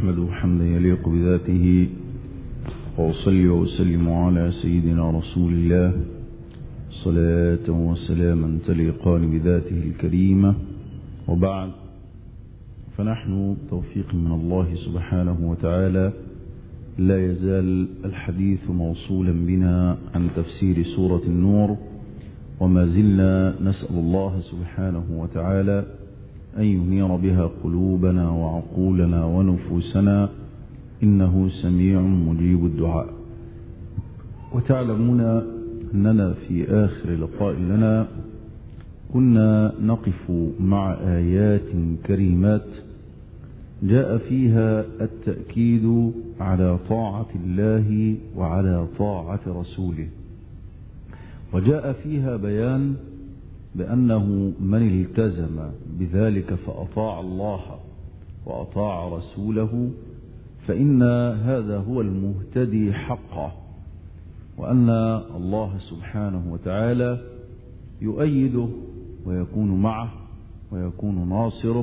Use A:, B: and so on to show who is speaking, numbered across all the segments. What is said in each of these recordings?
A: أحمده حمدا يليق بذاته وأصلي وأسلم على سيدنا رسول الله صلاة وسلاما تليقان بذاته الكريمة وبعد فنحن توفيق من الله سبحانه وتعالى لا يزال الحديث موصولا بنا عن تفسير سورة النور وما زلنا نسأل الله سبحانه وتعالى أن ينير بها قلوبنا وعقولنا ونفوسنا إنه سميع مجيب الدعاء وتعلمون أننا في آخر لقاء لنا كنا نقف مع آيات كريمات جاء فيها التأكيد على طاعة الله وعلى طاعة رسوله وجاء فيها بيان بأنه من التزم بذلك فأطاع الله وأطاع رسوله فإن هذا هو المهتدي حقا وأن الله سبحانه وتعالى يؤيده ويكون معه ويكون ناصره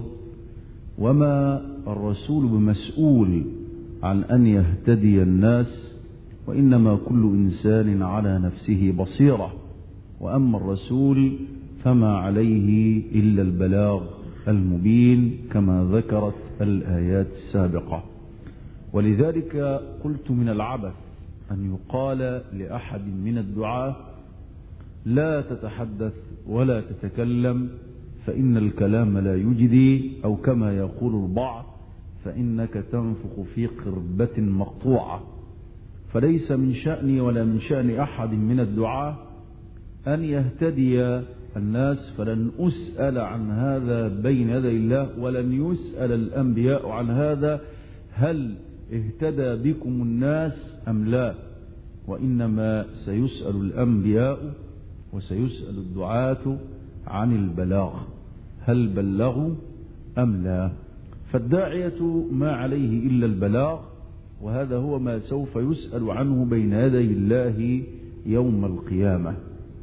A: وما الرسول بمسؤول عن أن يهتدي الناس وإنما كل إنسان على نفسه بصيرة وأما الرسول فما عليه إلا البلاغ المبين كما ذكرت الآيات السابقة ولذلك قلت من العبث أن يقال لأحد من الدعاة لا تتحدث ولا تتكلم فإن الكلام لا يجدي أو كما يقول البعض فإنك تنفخ في قربة مقطوعة فليس من شأني ولا من شأن أحد من الدعاة أن يهتدي الناس فلن أسأل عن هذا بين يدي الله ولن يسأل الأنبياء عن هذا هل اهتدى بكم الناس أم لا وإنما سيسأل الأنبياء وسيسأل الدعاة عن البلاغ هل بلغوا أم لا فالداعية ما عليه إلا البلاغ وهذا هو ما سوف يسأل عنه بين يدي الله يوم القيامة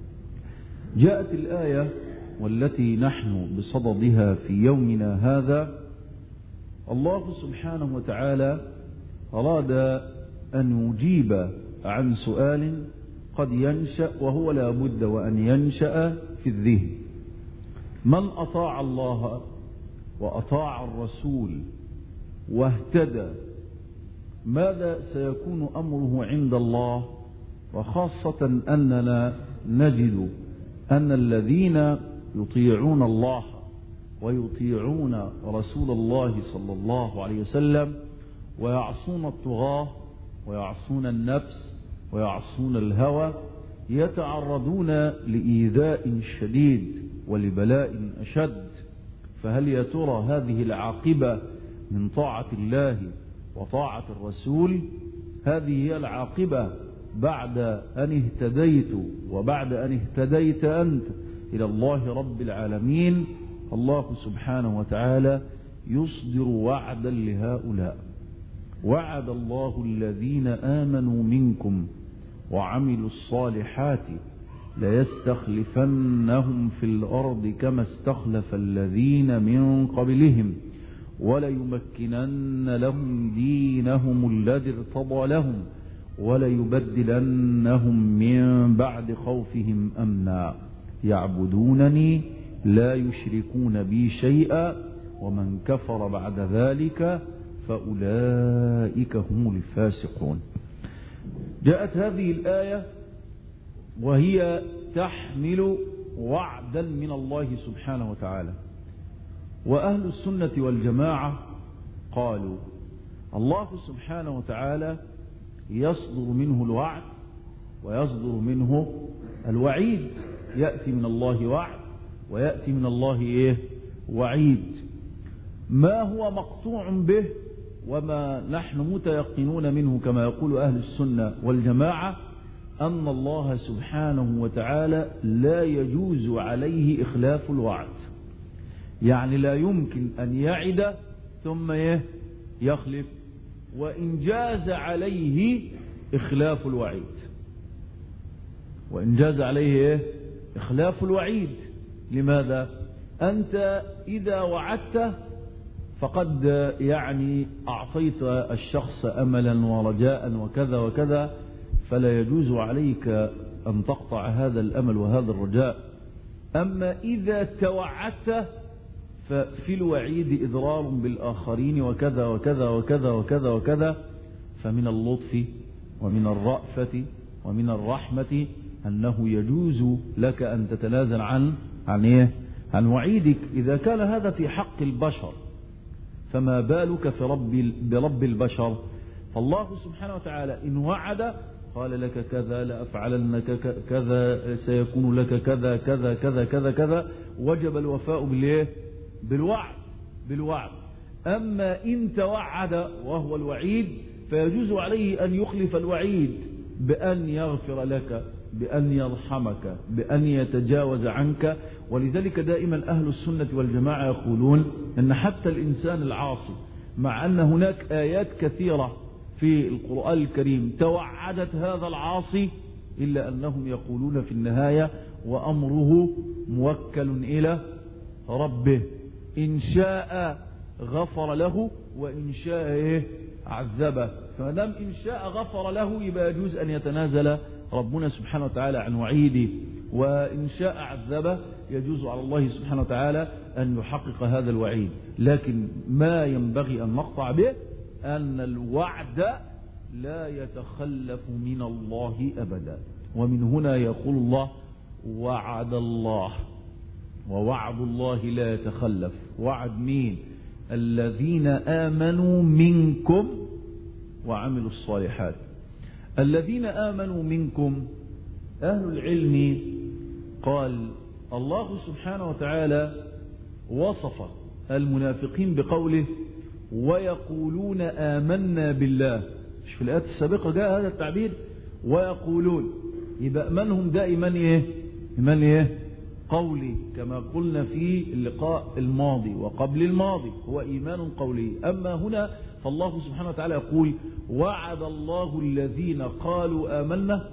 A: جاءت الآية والتي نحن بصددها في يومنا هذا الله سبحانه وتعالى أراد أن يجيب عن سؤال قد ينشأ وهو لا بد وأن ينشأ في الذهن من أطاع الله وأطاع الرسول واهتدى ماذا سيكون أمره عند الله وخاصة أننا نجد أن الذين يطيعون الله ويطيعون رسول الله صلى الله عليه وسلم ويعصون الطغاة ويعصون النفس ويعصون الهوى يتعرضون لإيذاء شديد ولبلاء أشد فهل يا ترى هذه العاقبة من طاعة الله وطاعة الرسول هذه هي العاقبة بعد أن اهتديت وبعد أن اهتديت أنت إلى الله رب العالمين الله سبحانه وتعالى يصدر وعدا لهؤلاء وعد الله الذين آمنوا منكم وعملوا الصالحات ليستخلفنهم في الأرض كما استخلف الذين من قبلهم وليمكنن لهم دينهم الذي ارتضى لهم وليبدلنهم من بعد خوفهم أمنا يعبدونني لا يشركون بي شيئا ومن كفر بعد ذلك فأولئك هم الفاسقون جاءت هذه الآية وهي تحمل وعدا من الله سبحانه وتعالى وأهل السنة والجماعة قالوا الله سبحانه وتعالى يصدر منه الوعد ويصدر منه الوعيد يأتي من الله وعد ويأتي من الله إيه وعيد ما هو مقطوع به وما نحن متيقنون منه كما يقول أهل السنة والجماعة أن الله سبحانه وتعالى لا يجوز عليه إخلاف الوعد يعني لا يمكن أن يعد ثم يخلف وإن جاز عليه إخلاف الوعيد وإن جاز عليه إخلاف الوعيد لماذا أنت إذا وعدت فقد يعني أعطيت الشخص أملا ورجاء وكذا وكذا فلا يجوز عليك أن تقطع هذا الأمل وهذا الرجاء أما إذا توعدت ففي الوعيد إضرار بالآخرين وكذا وكذا وكذا وكذا وكذا فمن اللطف ومن الرأفة ومن الرحمة أنه يجوز لك أن تتنازل عن عن إيه؟ عن وعيدك إذا كان هذا في حق البشر فما بالك في رب برب البشر فالله سبحانه وتعالى إن وعد قال لك كذا لأفعلن كذا سيكون لك كذا كذا كذا كذا كذا وجب الوفاء بالإيه؟ بالوعد بالوعد أما إن توعد وهو الوعيد فيجوز عليه أن يخلف الوعيد بأن يغفر لك بأن يرحمك بأن يتجاوز عنك ولذلك دائما أهل السنة والجماعة يقولون أن حتى الإنسان العاصي مع أن هناك آيات كثيرة في القرآن الكريم توعدت هذا العاصي إلا أنهم يقولون في النهاية وأمره موكل إلى ربه إن شاء غفر له وإن شاء إيه عذبه فمدام إن شاء غفر له يبقى يجوز أن يتنازل ربنا سبحانه وتعالى عن وعيده وإن شاء عذبه يجوز على الله سبحانه وتعالى أن يحقق هذا الوعيد لكن ما ينبغي أن نقطع به أن الوعد لا يتخلف من الله أبدا ومن هنا يقول الله وعد الله ووعد الله لا يتخلف وعد مين الذين آمنوا منكم وعملوا الصالحات الذين آمنوا منكم أهل العلم قال الله سبحانه وتعالى وصف المنافقين بقوله ويقولون آمنا بالله مش في الآيات السابقة جاء هذا التعبير ويقولون يبقى منهم دائما ايه من ايه قولي كما قلنا في اللقاء الماضي وقبل الماضي هو إيمان قولي أما هنا فالله سبحانه وتعالى يقول وعد الله الذين قالوا آمنا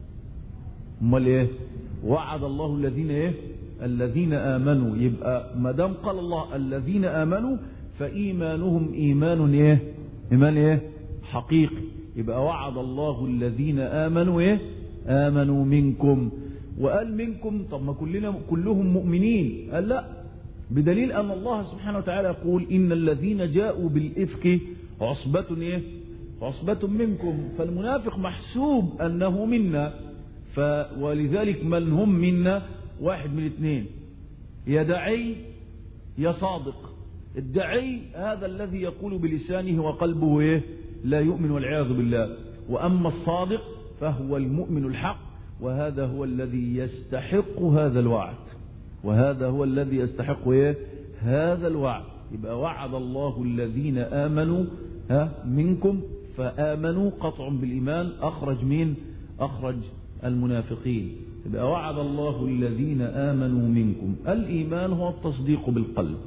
A: امال ايه وعد الله الذين ايه الذين آمنوا يبقى ما دام قال الله الذين آمنوا فإيمانهم إيمان ايه إيمان ايه حقيقي يبقى وعد الله الذين آمنوا ايه آمنوا منكم وقال منكم طب ما كلنا كلهم مؤمنين قال لا بدليل أن الله سبحانه وتعالى يقول إن الذين جاءوا بالإفك عصبة إيه؟ عصبة منكم فالمنافق محسوب أنه منا ف ولذلك من هم منا واحد من اثنين يا دعي يا صادق الدعي هذا الذي يقول بلسانه وقلبه إيه؟ لا يؤمن والعياذ بالله وأما الصادق فهو المؤمن الحق وهذا هو الذي يستحق هذا الوعد وهذا هو الذي يستحق إيه؟ هذا الوعد يبقى وعد الله الذين آمنوا ها منكم فآمنوا قطع بالإيمان أخرج مين أخرج المنافقين يبقى وعد الله الذين آمنوا منكم الإيمان هو التصديق بالقلب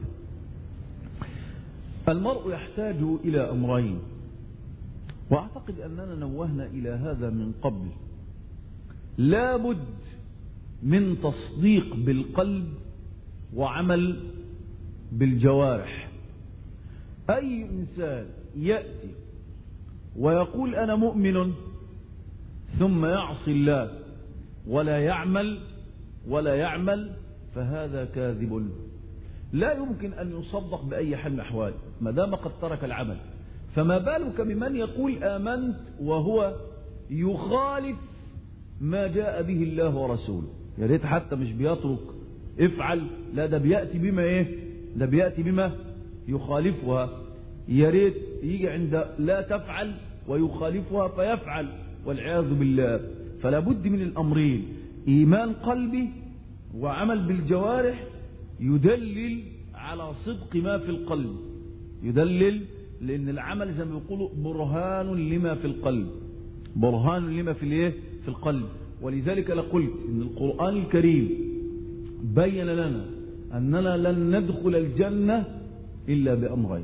A: المرء يحتاج إلى أمرين وأعتقد أننا نوهنا إلى هذا من قبل لابد من تصديق بالقلب وعمل بالجوارح أي إنسان يأتي ويقول أنا مؤمن ثم يعصي الله ولا يعمل ولا يعمل فهذا كاذب لا يمكن أن يصدق بأي حال من الأحوال ما دام قد ترك العمل فما بالك بمن يقول آمنت وهو يخالف ما جاء به الله ورسوله يا ريت حتى مش بيترك افعل لا ده بيأتي بما ايه ده بيأتي بما يخالفها يا ريت يجي عند لا تفعل ويخالفها فيفعل والعياذ بالله فلا بد من الأمرين إيمان قلبي وعمل بالجوارح يدلل على صدق ما في القلب يدلل لأن العمل زي ما بيقولوا برهان لما في القلب برهان لما في الايه في القلب ولذلك لقلت ان القرآن الكريم بين لنا أننا لن ندخل الجنة إلا بأمرين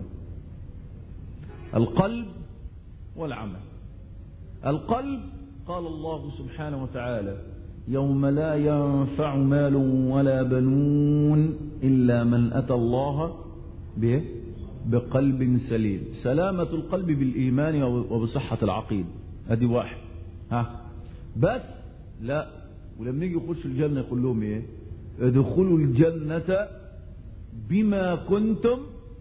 A: القلب والعمل القلب قال الله سبحانه وتعالى يوم لا ينفع مال ولا بنون إلا من أتى الله به بقلب سليم سلامة القلب بالإيمان وبصحة العقيدة ادي واحد ها بس لا ولما يجي يخش الجنة يقول لهم ايه ادخلوا الجنة بما كنتم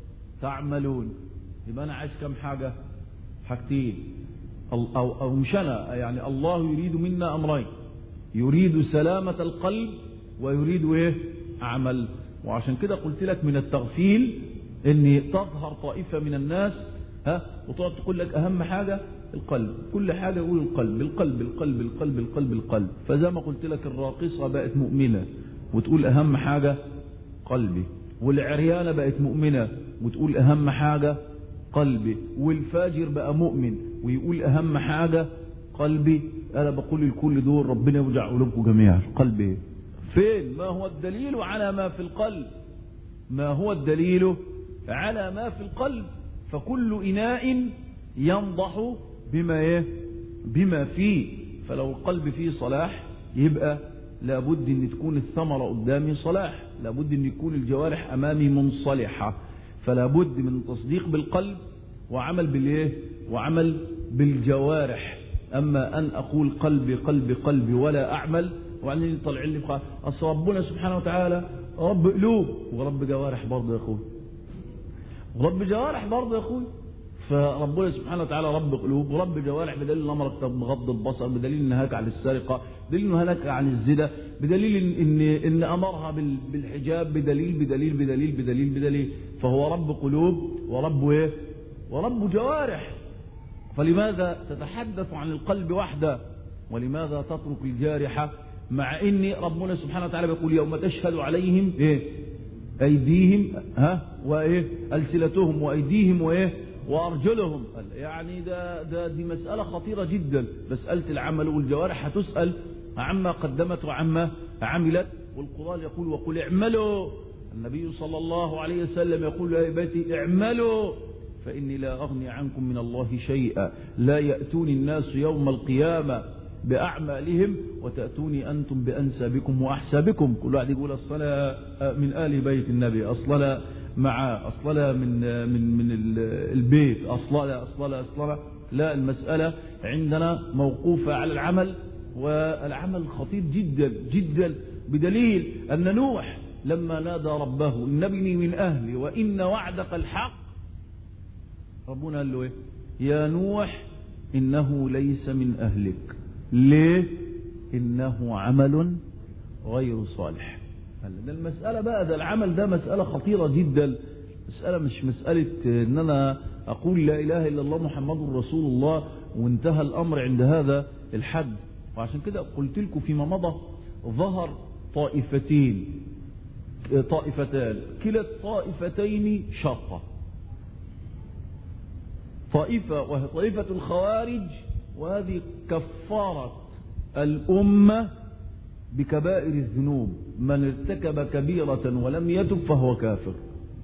A: تعملون يبقى انا عايز كم حاجة حاجتين أو, أو, أو مش أنا يعني الله يريد منا أمرين يريد سلامة القلب ويريد إيه عمل وعشان كده قلت لك من التغفيل ان تظهر طائفة من الناس ها وتقعد تقول لك اهم حاجة القلب كل حاجة يقول القلب القلب القلب القلب القلب القلب فزي ما قلت لك الراقصة بقت مؤمنة وتقول اهم حاجة قلبي والعريانة بقت مؤمنة وتقول اهم حاجة قلبي والفاجر بقى مؤمن ويقول اهم حاجة قلبي انا بقول لكل دول ربنا يوجع قلوبكم جميعا قلبي فين ما هو الدليل على ما في القلب ما هو الدليل على ما في القلب فكل إناء ينضح بما ايه بما فيه فلو القلب فيه صلاح يبقى لابد ان تكون الثمرة قدامي صلاح لابد ان يكون الجوارح امامي منصلحة فلا بد من تصديق بالقلب وعمل بالايه وعمل بالجوارح اما ان اقول قلبي قلبي قلبي ولا اعمل وبعدين طلع لي بقى اصل ربنا سبحانه وتعالى رب قلوب ورب جوارح برضه يا اخوي ورب جوارح برضه يا اخوي فربنا سبحانه وتعالى رب قلوب ورب جوارح بدليل امرك بغض البصر بدليل نهاك عن السرقه بدليل نهاك عن الزنا بدليل ان ان امرها بالحجاب بدليل بدليل بدليل بدليل بدليل فهو رب قلوب ورب ايه ورب جوارح فلماذا تتحدث عن القلب وحده ولماذا تترك الجارحه مع ان ربنا سبحانه وتعالى بيقول يوم تشهد عليهم ايه ايديهم ها وايه السنتهم وايديهم وايه وارجلهم يعني ده ده دي مساله خطيره جدا مساله العمل والجوارح هتسال عما قدمت وعما عملت والقران يقول وقل اعملوا النبي صلى الله عليه وسلم يقول يا بيتي اعملوا فاني لا اغني عنكم من الله شيئا لا ياتوني الناس يوم القيامه بأعمالهم وتأتوني أنتم بأنسابكم وأحسابكم كل واحد يقول الصلاة من آل بيت النبي أصلا مع أصلا من من من البيت أصلا أصلا أصلا لا المسألة عندنا موقوفة على العمل والعمل خطير جدا جدا بدليل أن نوح لما نادى ربه إن ابني من أهلي وإن وعدك الحق ربنا قال له إيه يا نوح إنه ليس من أهلك ليه إنه عمل غير صالح ده المسألة بقى ده العمل ده مسألة خطيرة جدا مسألة مش مسألة ان انا اقول لا اله الا الله محمد رسول الله وانتهى الامر عند هذا الحد وعشان كده قلت لكم فيما مضى ظهر طائفتين طائفتان كلا الطائفتين شرطة طائفة وهي طائفة الخوارج وهذه كفارة الأمة بكبائر الذنوب من ارتكب كبيرة ولم يتب فهو كافر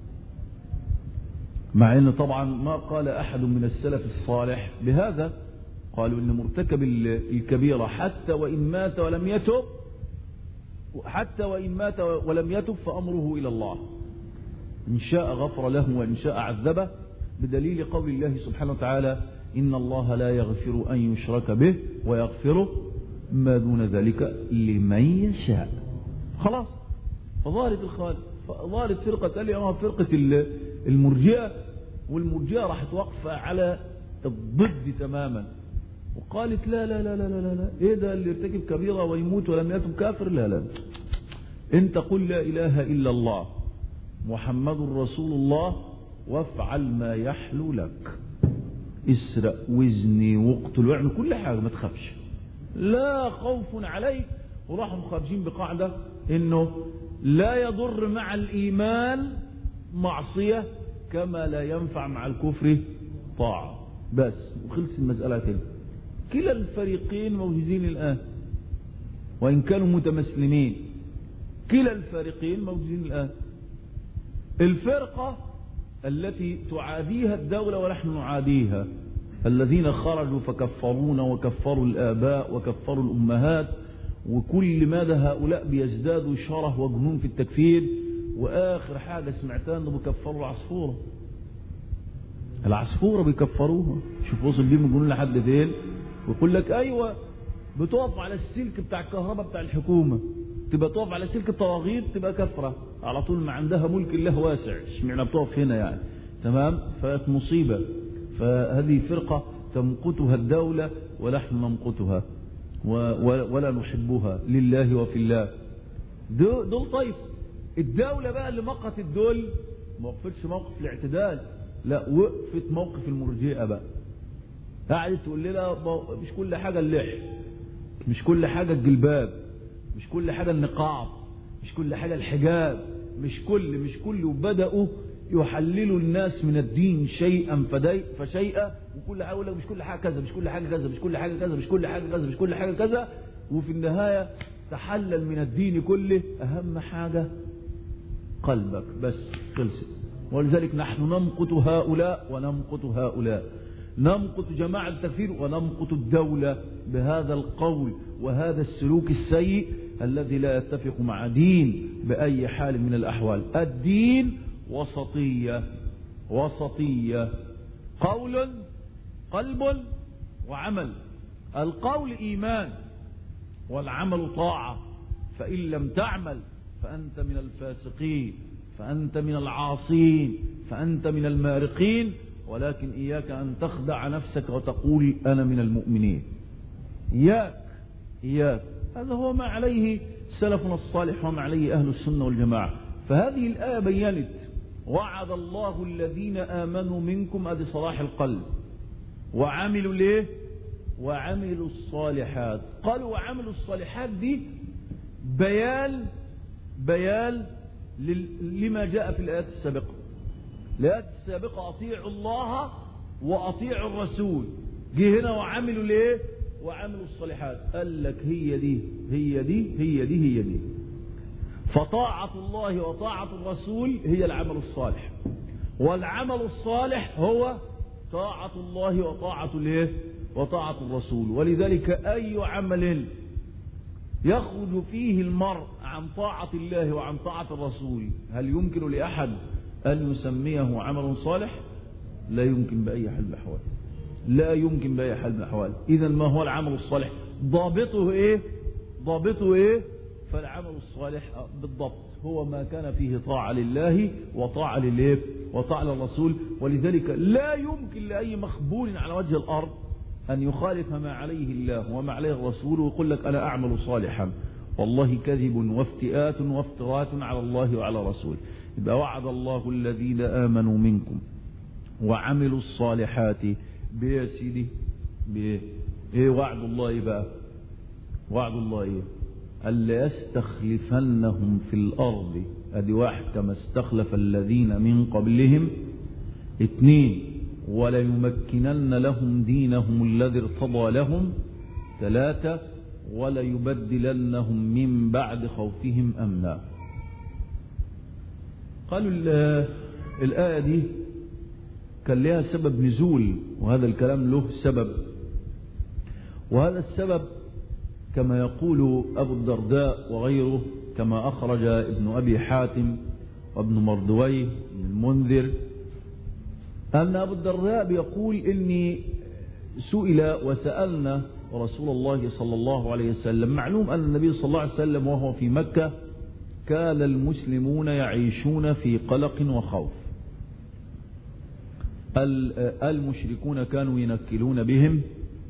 A: مع ان طبعا ما قال احد من السلف الصالح بهذا قالوا ان مرتكب الكبيرة حتى وان مات ولم يتب حتى وان مات ولم يتب فامره الى الله ان شاء غفر له وان شاء عذبه بدليل قول الله سبحانه وتعالى إن الله لا يغفر أن يشرك به ويغفر ما دون ذلك لمن يشاء خلاص فظهرت الخالق ظهرت فرقة اليوم فرقة المرجئة والمرجئة راح توقف على الضد تماما وقالت لا لا لا لا لا لا ايه ده اللي ارتكب كبيرة ويموت ولم يتب كافر لا لا انت قل لا اله الا الله محمد رسول الله وافعل ما يحلو لك اسرق وزني واقتل واعمل كل حاجة ما تخافش لا خوف عليك وراحوا خارجين بقاعدة انه لا يضر مع الايمان معصية كما لا ينفع مع الكفر طاعة بس وخلص المسألة كده كلا الفريقين موجودين الآن وإن كانوا متمسلمين كلا الفريقين موجودين الآن الفرقة التي تعاديها الدولة ونحن نعاديها الذين خرجوا فكفرونا وكفروا الآباء وكفروا الأمهات وكل مدى هؤلاء بيزدادوا شره وجنون في التكفير وآخر حاجة سمعتها أنه بكفروا العصفورة العصفورة بيكفروها شوف وصل بيهم الجنون لحد فين ويقول لك ايوه بتقف على السلك بتاع الكهرباء بتاع الحكومة تبقى تقف على سلك الطواغيت تبقى كفرة على طول ما عندها ملك الله واسع اشمعنى بتقف هنا يعني تمام فات مصيبة فهذه فرقة تمقتها الدولة ونحن نمقتها ولا نحبها لله وفي الله دول طيب الدولة بقى اللي مقت الدول ما وقفتش موقف الاعتدال لا وقفت موقف المرجئة بقى قعدت تقول لنا مش كل حاجة اللحية مش كل حاجة الجلباب مش كل حاجة النقاب مش كل حاجة الحجاب مش كل مش كل وبدأوا يحللوا الناس من الدين شيئا فدي فشيئا وكل حاجة يقول لك مش كل حاجة كذا مش كل حاجة كذا مش كل حاجة كذا مش كل حاجة كذا مش كل حاجة كذا وفي النهاية تحلل من الدين كله أهم حاجة قلبك بس خلصت ولذلك نحن نمقت هؤلاء ونمقت هؤلاء نمقت جماعة التكفير ونمقت الدولة بهذا القول وهذا السلوك السيء الذي لا يتفق مع دين بأي حال من الأحوال الدين وسطية وسطية قول قلب وعمل القول إيمان والعمل طاعة فإن لم تعمل فأنت من الفاسقين فأنت من العاصين فأنت من المارقين ولكن إياك أن تخدع نفسك وتقول أنا من المؤمنين إياك إياك هذا هو ما عليه سلفنا الصالح وما عليه أهل السنة والجماعة فهذه الآية بينت وعد الله الذين آمنوا منكم أدي صلاح القلب وعملوا ليه وعملوا الصالحات قالوا وعملوا الصالحات دي بيان بيان لما جاء في الآيات السابقة الآيات السابقة أطيعوا الله وأطيعوا الرسول جه هنا وعملوا ليه وعملوا الصالحات قال لك هي دي هي دي هي دي هي دي فطاعة الله وطاعة الرسول هي العمل الصالح والعمل الصالح هو طاعة الله وطاعة الايه وطاعة الرسول ولذلك أي عمل يخرج فيه المرء عن طاعة الله وعن طاعة الرسول هل يمكن لأحد أن يسميه عمل صالح لا يمكن بأي حال من الأحوال لا يمكن بأي حال من الأحوال إذا ما هو العمل الصالح ضابطه إيه ضابطه إيه فالعمل الصالح بالضبط هو ما كان فيه طاعة لله وطاعة لله وطاعة للرسول ولذلك لا يمكن لأي مخبول على وجه الأرض أن يخالف ما عليه الله وما عليه الرسول ويقول لك أنا أعمل صالحا والله كذب وافتئات وافترات على الله وعلى رسوله يبقى وعد الله الذين آمنوا منكم وعملوا الصالحات بيه يا سيدي بيه ايه وعد الله بقى وعد الله ايه ألا يستخلفنهم في الأرض ادي واحد كما استخلف الذين من قبلهم اثنين وليمكنن لهم دينهم الذي ارتضى لهم ثلاثة وليبدلنهم من بعد خوفهم أمنا قالوا الآية دي كان لها سبب نزول وهذا الكلام له سبب وهذا السبب كما يقول أبو الدرداء وغيره كما أخرج ابن أبي حاتم وابن مردويه بن المنذر أن أبو الدرداء بيقول إني سئل وسألنا رسول الله صلى الله عليه وسلم معلوم أن النبي صلى الله عليه وسلم وهو في مكة كان المسلمون يعيشون في قلق وخوف المشركون كانوا ينكلون بهم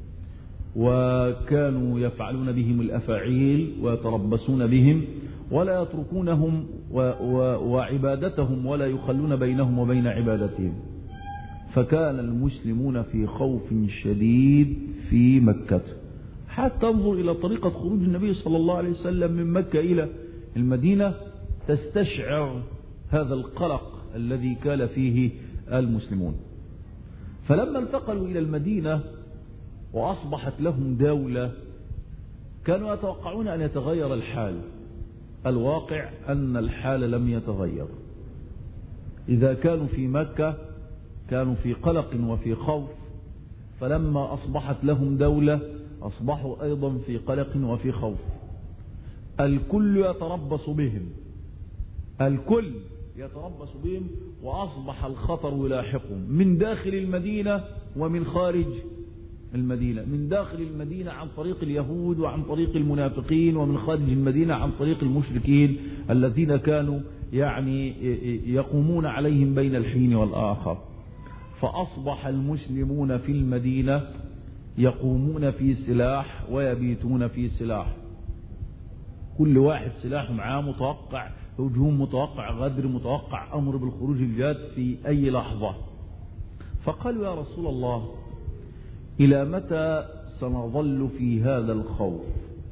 A: وكانوا يفعلون بهم الأفاعيل ويتربصون بهم ولا يتركونهم وعبادتهم ولا يخلون بينهم وبين عبادتهم فكان المسلمون في خوف شديد في مكة حتى انظر إلى طريقة خروج النبي صلى الله عليه وسلم من مكة إلى المدينة تستشعر هذا القلق الذي كان فيه المسلمون فلما انتقلوا إلى المدينة وأصبحت لهم دولة كانوا يتوقعون أن يتغير الحال الواقع أن الحال لم يتغير إذا كانوا في مكة كانوا في قلق وفي خوف فلما أصبحت لهم دولة أصبحوا أيضا في قلق وفي خوف الكل يتربص بهم الكل يتربص بهم وأصبح الخطر يلاحقهم من داخل المدينة ومن خارج المدينة من داخل المدينة عن طريق اليهود وعن طريق المنافقين ومن خارج المدينة عن طريق المشركين الذين كانوا يعني يقومون عليهم بين الحين والآخر فأصبح المسلمون في المدينة يقومون في سلاح ويبيتون في سلاح كل واحد سلاح معاه متوقع هجوم متوقع غدر متوقع أمر بالخروج الجاد في أي لحظة فقالوا يا رسول الله إلى متى سنظل في هذا الخوف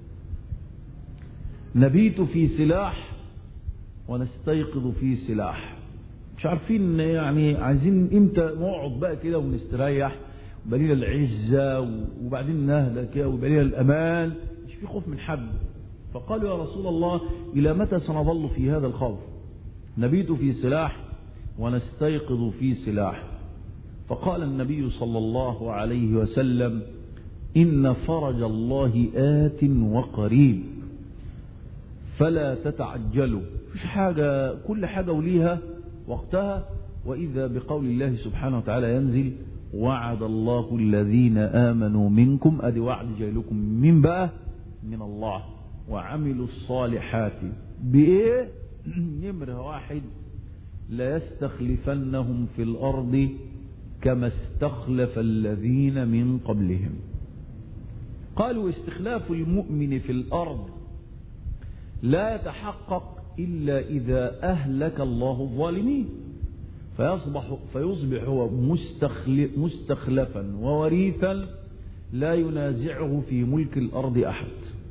A: نبيت في سلاح ونستيقظ في سلاح مش عارفين يعني عايزين امتى نقعد بقى كده ونستريح ويبقى لنا العزة وبعدين نهدى كده ويبقى لنا الأمان مش في خوف من حد فقالوا يا رسول الله إلى متى سنظل في هذا الخوف نبيت في سلاح ونستيقظ في سلاح فقال النبي صلى الله عليه وسلم إن فرج الله آت وقريب فلا تتعجلوا مش حاجة كل حاجة وليها وقتها وإذا بقول الله سبحانه وتعالى ينزل وعد الله الذين آمنوا منكم أدي وعد جاي لكم من بقى من الله وعملوا الصالحات بإيه نمرة واحد ليستخلفنهم في الأرض كما استخلف الذين من قبلهم قالوا استخلاف المؤمن في الأرض لا يتحقق إلا إذا أهلك الله الظالمين فيصبح, فيصبح هو مستخلفا ووريثا لا ينازعه في ملك الأرض أحد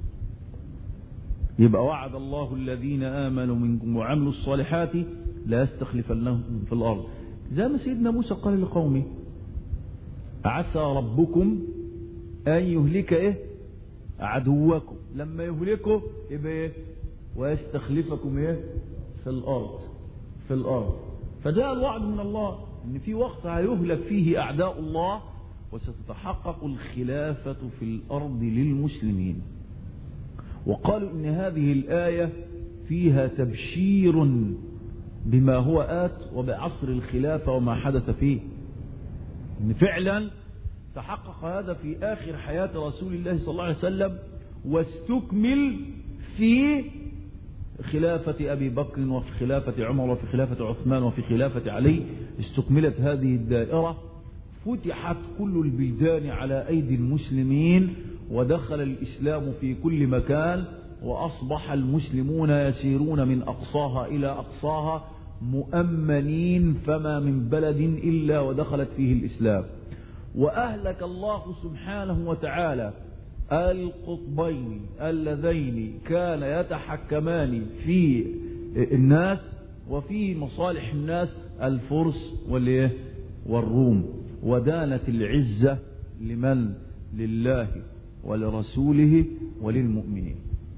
A: يبقى وعد الله الذين آمنوا منكم وعملوا الصالحات لا يستخلفنهم في الأرض زي ما سيدنا موسى قال لقومه عسى ربكم أن يهلك إيه عدوكم لما يهلكه يبقى إيه ويستخلفكم إيه في الأرض في الأرض فجاء الوعد من الله إن في وقت هيهلك فيه أعداء الله وستتحقق الخلافة في الأرض للمسلمين وقالوا إن هذه الآية فيها تبشير بما هو آت وبعصر الخلافة وما حدث فيه إن فعلا تحقق هذا في آخر حياة رسول الله صلى الله عليه وسلم واستكمل في خلافة أبي بكر وفي خلافة عمر وفي خلافة عثمان وفي خلافة علي استكملت هذه الدائرة فتحت كل البلدان على أيدي المسلمين ودخل الإسلام في كل مكان وأصبح المسلمون يسيرون من أقصاها إلى أقصاها مؤمنين فما من بلد إلا ودخلت فيه الإسلام وأهلك الله سبحانه وتعالى القطبين اللذين كان يتحكمان في الناس وفي مصالح الناس الفرس والايه والروم ودانت العزة لمن لله ولرسوله وللمؤمنين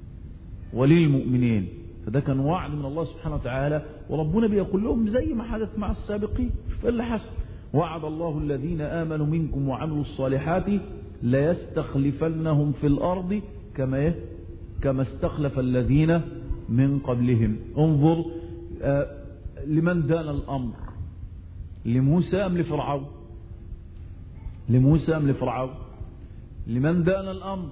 A: وللمؤمنين فده كان وعد من الله سبحانه وتعالى وربنا بيقول لهم زي ما حدث مع السابقين شوف اللي حصل وعد الله الذين آمنوا منكم وعملوا الصالحات ليستخلفنهم في الأرض كما إيه؟ كما استخلف الذين من قبلهم انظر آه لمن دان الأمر لموسى أم لفرعون لموسى أم لفرعون لمن دان الأمر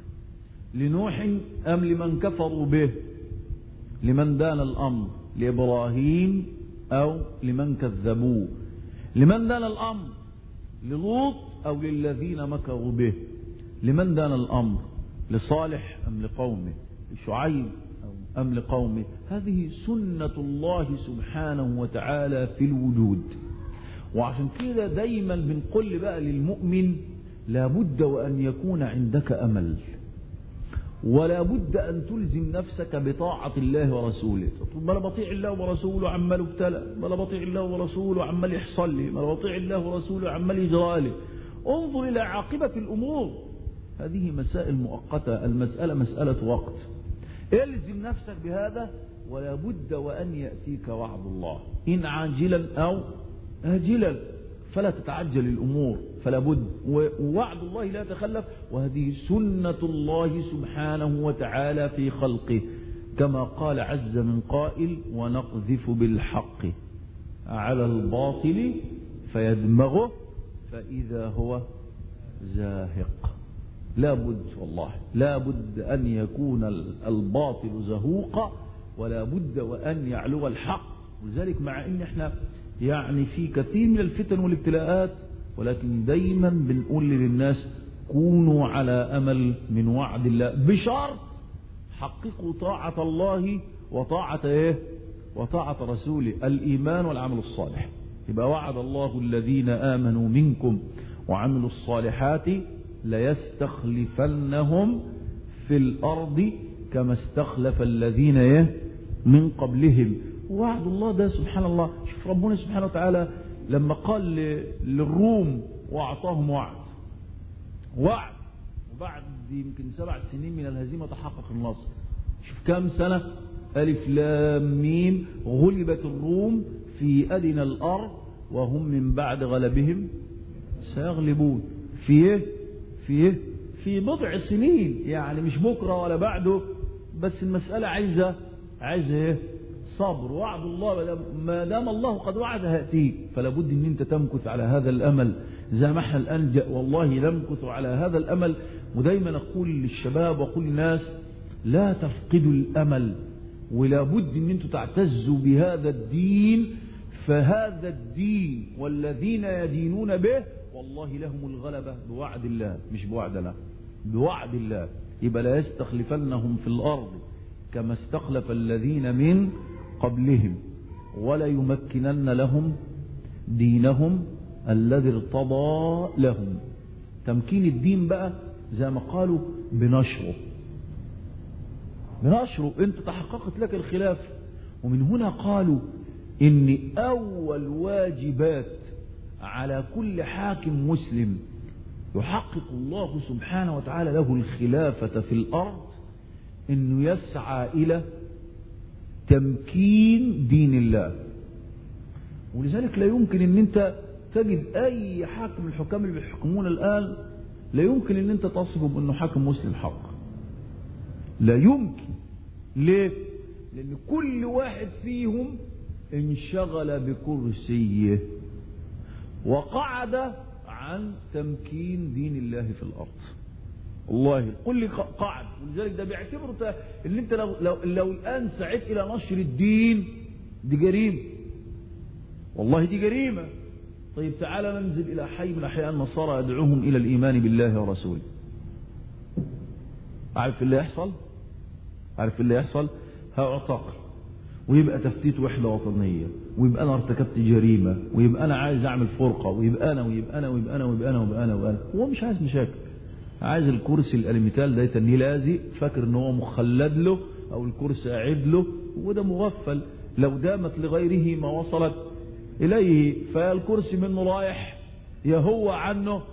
A: لنوح أم لمن كفروا به لمن دان الأمر لإبراهيم أو لمن كذبوه لمن دان الأمر للوط أو للذين مكروا به لمن دان الأمر لصالح أم لقومه لشعيب أم لقومه هذه سنة الله سبحانه وتعالى في الوجود وعشان كده دايما بنقول بقى للمؤمن لابد وأن يكون عندك أمل ولا بد أن تلزم نفسك بطاعة الله ورسوله ما بطيع الله ورسوله عمال ابتلى ما بطيع الله ورسوله عمال يحصل لي ما بطيع الله ورسوله عمال يجرى لي انظر إلى عاقبة الأمور هذه مسائل مؤقتة المسألة مسألة وقت الزم نفسك بهذا ولا بد وأن يأتيك وعد الله إن عاجلا أو آجلا فلا تتعجل الأمور فلا بد ووعد الله لا يتخلف وهذه سنة الله سبحانه وتعالى في خلقه كما قال عز من قائل ونقذف بالحق على الباطل فيدمغه فإذا هو زاهق لا بد والله لا بد أن يكون الباطل زهوقا ولا بد وأن يعلو الحق ولذلك مع أن احنا يعني في كثير من الفتن والابتلاءات ولكن دايما بنقول للناس كونوا على أمل من وعد الله بشرط حققوا طاعة الله وطاعة ايه وطاعة رسوله الإيمان والعمل الصالح يبقى وعد الله الذين آمنوا منكم وعملوا الصالحات ليستخلفنهم في الأرض كما استخلف الذين ايه من قبلهم وعد الله ده سبحان الله شوف ربنا سبحانه وتعالى لما قال للروم واعطاهم وعد وعد وبعد يمكن سبع سنين من الهزيمة تحقق النصر شوف كم سنة ألف لام ميم غلبت الروم في أدنى الأرض وهم من بعد غلبهم سيغلبون في ايه في ايه في بضع سنين يعني مش بكرة ولا بعده بس المسألة عايزة عايزة ايه صبر وعد الله ما دام الله قد وعد هاتيه فلا بد ان انت تمكث على هذا الامل زي ما احنا الان والله نمكث على هذا الامل ودايما اقول للشباب واقول للناس لا تفقدوا الامل ولا بد ان انتم تعتزوا بهذا الدين فهذا الدين والذين يدينون به والله لهم الغلبة بوعد الله مش بوعدنا بوعد الله يبقى لا يستخلفنهم في الأرض كما استخلف الذين من قبلهم ولا يمكنن لهم دينهم الذي ارتضى لهم تمكين الدين بقى زي ما قالوا بنشره بنشره انت تحققت لك الخلافة ومن هنا قالوا ان اول واجبات على كل حاكم مسلم يحقق الله سبحانه وتعالى له الخلافة في الارض انه يسعى الى تمكين دين الله ولذلك لا يمكن ان انت تجد اي حاكم من الحكام اللي بيحكمون الان لا يمكن ان انت تصفه بانه حاكم مسلم حق لا يمكن ليه لان كل واحد فيهم انشغل بكرسيه وقعد عن تمكين دين الله في الارض والله كل قعد ولذلك ده بيعتبره ان انت لو, لو, لو الان سعيت الى نشر الدين دي جريمه والله دي جريمه طيب تعالى ننزل الى حي من احياء النصارى يدعوهم الى الايمان بالله ورسوله عارف اللي يحصل عارف اللي يحصل هاعتقل ويبقى تفتيت وحدة وطنية ويبقى أنا ارتكبت جريمة ويبقى أنا عايز أعمل فرقة ويبقى أنا ويبقى أنا ويبقى أنا ويبقى أنا ويبقى أنا ويبقى أنا هو مش عايز مشاكل عايز الكرسي الالميتال ده يتنيه لازق فاكر ان هو مخلد له او الكرسي قاعد له وده مغفل لو دامت لغيره ما وصلت اليه فالكرسي منه رايح يا هو عنه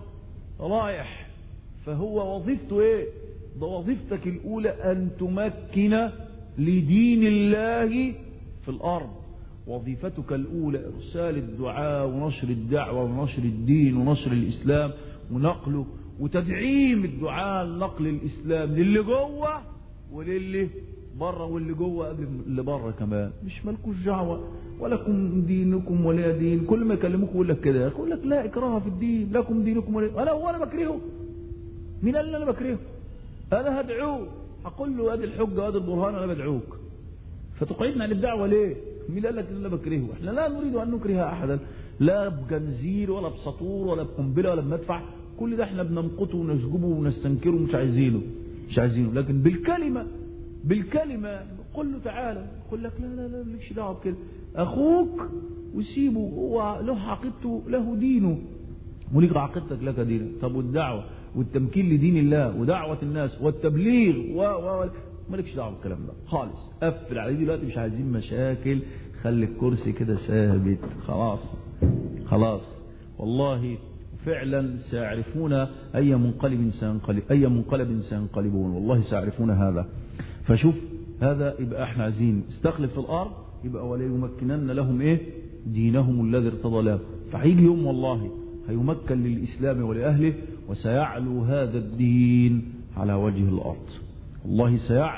A: رايح فهو وظيفته ايه ده وظيفتك الاولى ان تمكن لدين الله في الارض وظيفتك الاولى ارسال الدعاء ونشر الدعوه ونشر الدين ونشر الاسلام ونقله وتدعيم الدعاء نقل الإسلام للي جوه وللي بره واللي جوه قبل اللي بره كمان مش مالكوش دعوه ولكم دينكم ولا دين كل ما يكلموك يقول لك كده يقول لك لا اكراه في الدين لكم دينكم ولا انا هو انا بكرهه مين قال لي انا بكرهه انا هدعوه هقول له ادي الحجه وادي البرهان انا بدعوك فتقعدنا عن الدعوه ليه مين قال لك ان انا بكرهه احنا لا نريد ان نكره احدا لا بجنزير ولا بسطور ولا بقنبله ولا بمدفع كل ده احنا بنمقته ونشجبه ونستنكره ومش عايزينه مش عايزينه لكن بالكلمة بالكلمة قل له تعالى يقول لك لا لا لا مالكش دعوه بكده اخوك وسيبه هو له عقيدته له دينه وليك عقيدتك لك دينك طب والدعوة والتمكين لدين الله ودعوة الناس والتبليغ و و مالكش دعوه بالكلام ده خالص قفل عليه دلوقتي مش عايزين مشاكل خلي الكرسي كده ثابت خلاص خلاص والله فعلا سيعرفون أي منقلب سينقلب أي منقلب سينقلبون والله سيعرفون هذا فشوف هذا يبقى احنا عايزين استخلف في الأرض يبقى ولا يمكنن لهم ايه دينهم الذي ارتضى لهم فهيجي يوم والله هيمكن للإسلام ولأهله وسيعلو هذا الدين على وجه الأرض والله سيعلو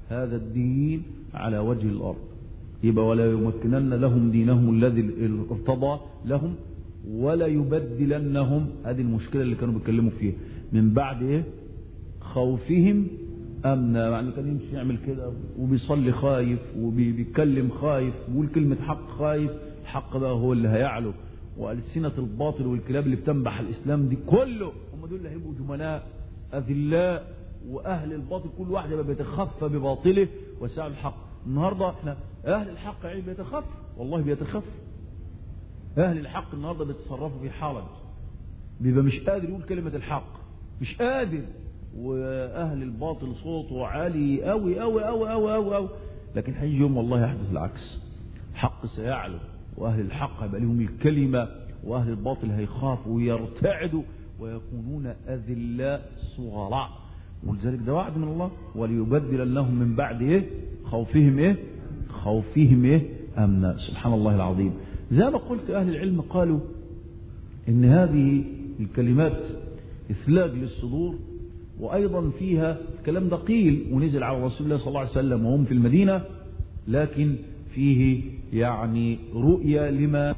A: هذا الدين على وجه الأرض يبقى ولا يمكنن لهم دينهم الذي ارتضى لهم ولا يبدلنهم هذه المشكلة اللي كانوا بيتكلموا فيها من بعد ايه خوفهم امنا يعني كان يمشي يعمل كده وبيصلي خايف وبيتكلم خايف ويقول كلمة حق خايف الحق بقى هو اللي هيعلو وألسنة الباطل والكلاب اللي بتنبح الإسلام دي كله هم دول اللي هيبقوا جملاء أذلاء وأهل الباطل كل واحد يبقى بيتخفى بباطله وسعى الحق النهاردة احنا أهل الحق عيب بيتخفى والله بيتخفى أهل الحق النهاردة بيتصرفوا في حرج بيبقى مش قادر يقول كلمة الحق مش قادر وأهل الباطل صوته عالي أوي أوي أوي أوي أوي أوي لكن هيجي يوم والله يحدث العكس الحق سيعلو وأهل الحق هيبقى لهم الكلمة وأهل الباطل هيخافوا ويرتعدوا ويكونون أذلاء صغراء ولذلك ده وعد من الله وليبدل لهم من بعد إيه خوفهم إيه خوفهم إيه أمنا سبحان الله العظيم زي ما قلت أهل العلم قالوا إن هذه الكلمات إثلاج للصدور وأيضا فيها الكلام ده قيل ونزل على رسول الله صلى الله عليه وسلم وهم في المدينة لكن فيه يعني رؤية لما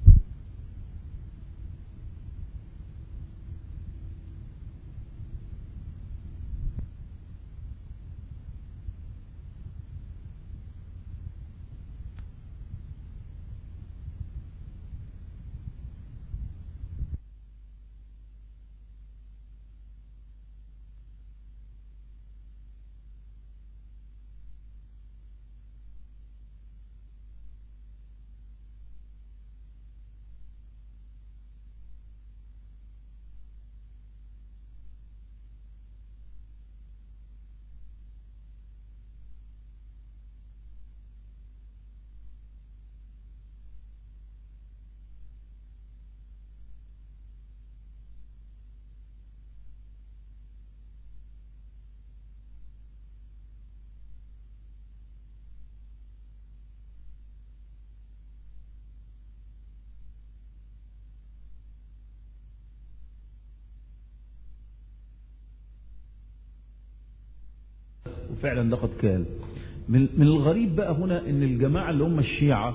A: وفعلا ده قد كان من, من الغريب بقى هنا ان الجماعة اللي هم الشيعة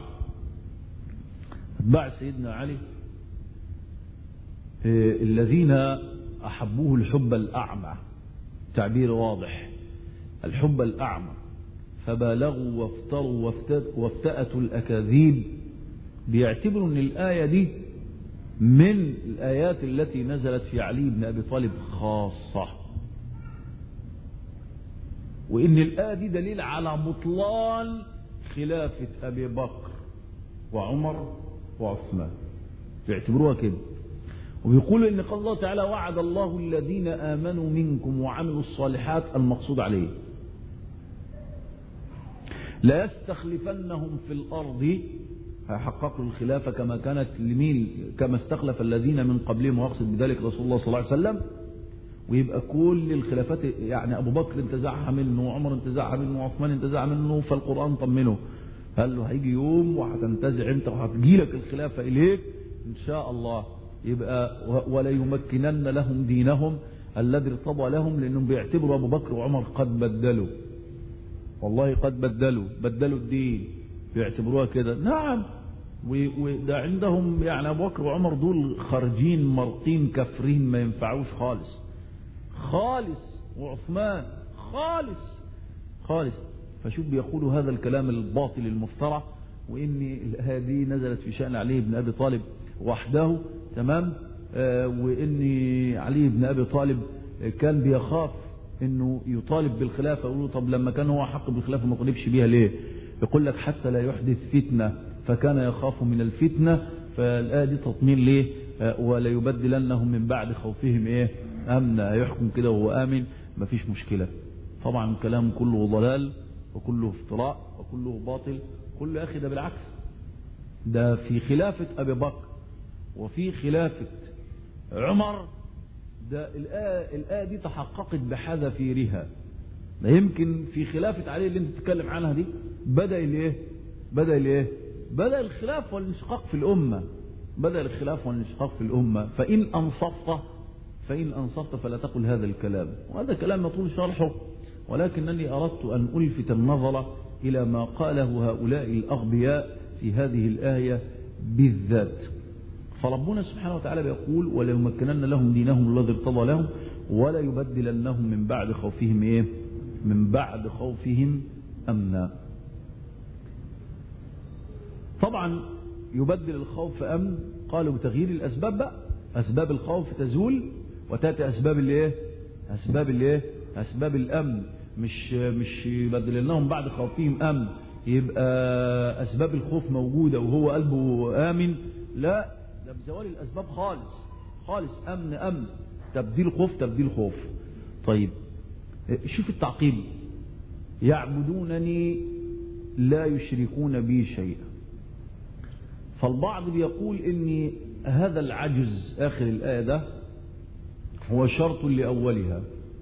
A: اتباع سيدنا علي اه الذين احبوه الحب الاعمى تعبير واضح الحب الاعمى فبالغوا وافتروا وافتأتوا الاكاذيب بيعتبروا ان الاية دي من الايات التي نزلت في علي بن ابي طالب خاصه وإن الآية دي دليل على بطلان خلافة أبي بكر وعمر وعثمان يعتبروها كده وبيقولوا إن قال الله تعالى وعد الله الذين آمنوا منكم وعملوا الصالحات المقصود عليه لا يستخلفنهم في الأرض هيحققوا الخلافة كما كانت لمين كما استخلف الذين من قبلهم وأقصد بذلك رسول الله صلى الله عليه وسلم ويبقى كل الخلافات يعني أبو بكر انتزعها منه وعمر انتزعها منه وعثمان انتزعها منه فالقرآن طمنه قال له هيجي يوم وهتنتزع انت وهتجيلك الخلافة إليك إن شاء الله يبقى ولا يمكنن لهم دينهم الذي ارتضى لهم لأنهم بيعتبروا أبو بكر وعمر قد بدلوا والله قد بدلوا بدلوا الدين بيعتبروها كده نعم وده عندهم يعني أبو بكر وعمر دول خارجين مرقين كافرين ما ينفعوش خالص خالص وعثمان خالص خالص فشوف بيقولوا هذا الكلام الباطل المفترى وإن هذه نزلت في شأن علي بن أبي طالب وحده تمام آه وإن علي بن أبي طالب كان بيخاف انه يطالب بالخلافة يقول طب لما كان هو حق بالخلافة ما طالبش بيها ليه يقول لك حتى لا يحدث فتنة فكان يخاف من الفتنة فالآية دي تطمين ليه آه ولا يبدلنهم من بعد خوفهم ايه امنا يحكم كده وهو امن مفيش مشكلة طبعا الكلام كله ضلال وكله افتراء وكله باطل كله يا اخي ده بالعكس ده في خلافة ابي بكر وفي خلافة عمر ده الآية, الآية دي تحققت بحذافيرها ده يمكن في خلافة علي اللي انت بتتكلم عنها دي بدأ الايه بدأ الايه بدأ الخلاف والانشقاق في الأمة بدأ الخلاف والانشقاق في الأمة فإن أنصفت فإن أنصفت فلا تقل هذا الكلام وهذا كلام يطول شرحه ولكنني أردت أن ألفت النظر إلى ما قاله هؤلاء الأغبياء في هذه الآية بالذات فربنا سبحانه وتعالى بيقول وليمكنن لهم دينهم الذي ارتضى لهم ولا يبدلنهم من بعد خوفهم ايه من بعد خوفهم امنا طبعا يبدل الخوف امن قالوا بتغيير الاسباب بقى اسباب الخوف تزول وتاتي اسباب الايه اسباب الايه اسباب الامن مش مش يبدلنهم بعد خوفهم امن يبقى اسباب الخوف موجوده وهو قلبه امن لا ده بزوال الاسباب خالص خالص امن امن تبديل خوف تبديل خوف طيب شوف التعقيب يعبدونني لا يشركون بي شيئا فالبعض بيقول ان هذا العجز اخر الايه ده هو شرط لاولها